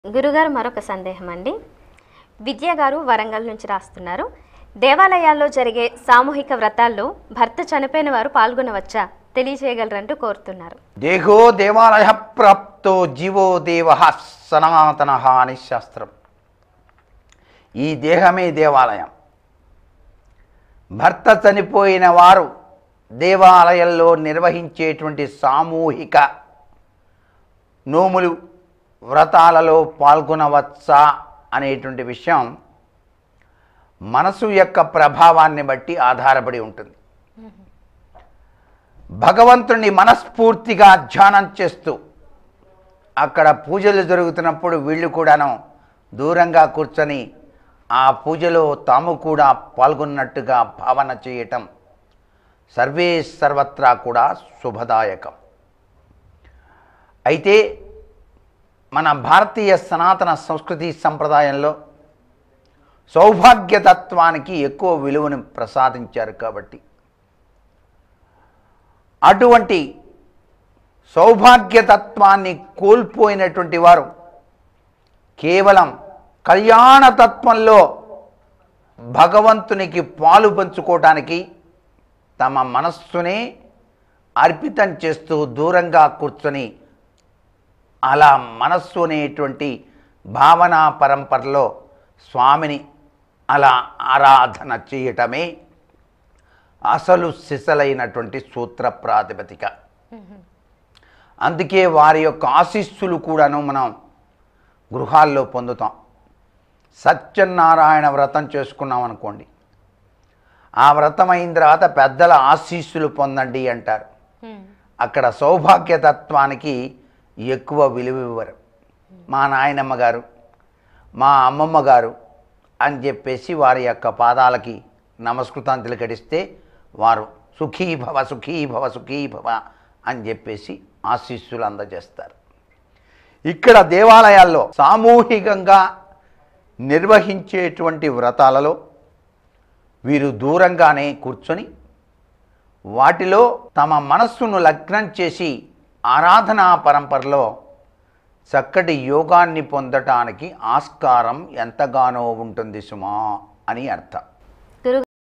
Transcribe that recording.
గురుగారు మరొక సందేహం అండి విద్య గారు వరంగల్ నుంచి రాస్తున్నారు దేవాలయాల్లో జరిగే సామూహిక వ్రతాల్లో భర్త చనిపోయిన వారు పాల్గొనవచ్చా తెలియజేయగలరంటూ కోరుతున్నారు దేహో దేవాలయ ప్రాప్తో జీవో దేవ సనాతన అని శాస్త్రం ఈ దేహమే దేవాలయం భర్త చనిపోయిన వారు దేవాలయంలో నిర్వహించేటువంటి సామూహిక నోములు వ్రతాలలో పాల్గొనవచ్చా అనేటువంటి విషయం మనసు యొక్క ప్రభావాన్ని బట్టి ఆధారపడి ఉంటుంది భగవంతుణ్ణి మనస్ఫూర్తిగా ధ్యానం చేస్తూ అక్కడ పూజలు జరుగుతున్నప్పుడు వీళ్ళు కూడాను దూరంగా కూర్చొని ఆ పూజలో తాము కూడా పాల్గొన్నట్టుగా భావన చేయటం సర్వే సర్వత్రా కూడా శుభదాయకం అయితే మన భారతీయ సనాతన సంస్కృతి సంప్రదాయంలో సౌభాగ్యతత్వానికి ఎక్కువ విలువను ప్రసాదించారు కాబట్టి అటువంటి సౌభాగ్యతత్వాన్ని కోల్పోయినటువంటి వారు కేవలం కళ్యాణతత్వంలో భగవంతునికి పాలు పంచుకోవటానికి తమ మనస్సునే అర్పితం చేస్తూ దూరంగా కూర్చొని అలా మనస్సు అనేటువంటి భావనా పరంపరలో స్వామిని అలా ఆరాధన చేయటమే అసలు సిసలైనటువంటి సూత్ర ప్రాతిపదిక అందుకే వారి యొక్క ఆశీస్సులు కూడాను మనం గృహాల్లో పొందుతాం సత్యనారాయణ వ్రతం చేసుకున్నాం అనుకోండి ఆ వ్రతం అయిన తర్వాత పెద్దల ఆశీస్సులు పొందండి అంటారు అక్కడ సౌభాగ్యతత్వానికి ఎక్కువ విలువ ఇవ్వరు మా నాయనమ్మ గారు మా అమ్మమ్మ గారు అని చెప్పేసి వారి యొక్క పాదాలకి నమస్కృతాంతులు కడిస్తే వారు సుఖీ భవ సుఖీ భవ సుఖీ భవ అని చెప్పేసి ఆశీస్సులు అందజేస్తారు ఇక్కడ దేవాలయాల్లో సామూహికంగా నిర్వహించేటువంటి వ్రతాలలో వీరు దూరంగానే కూర్చొని వాటిలో తమ మనస్సును లగ్నం చేసి ఆరాధనా పరంపరలో చక్కటి యోగాన్ని పొందటానికి ఆస్కారం ఎంతగానో ఉంటుంది సుమా అని అర్థం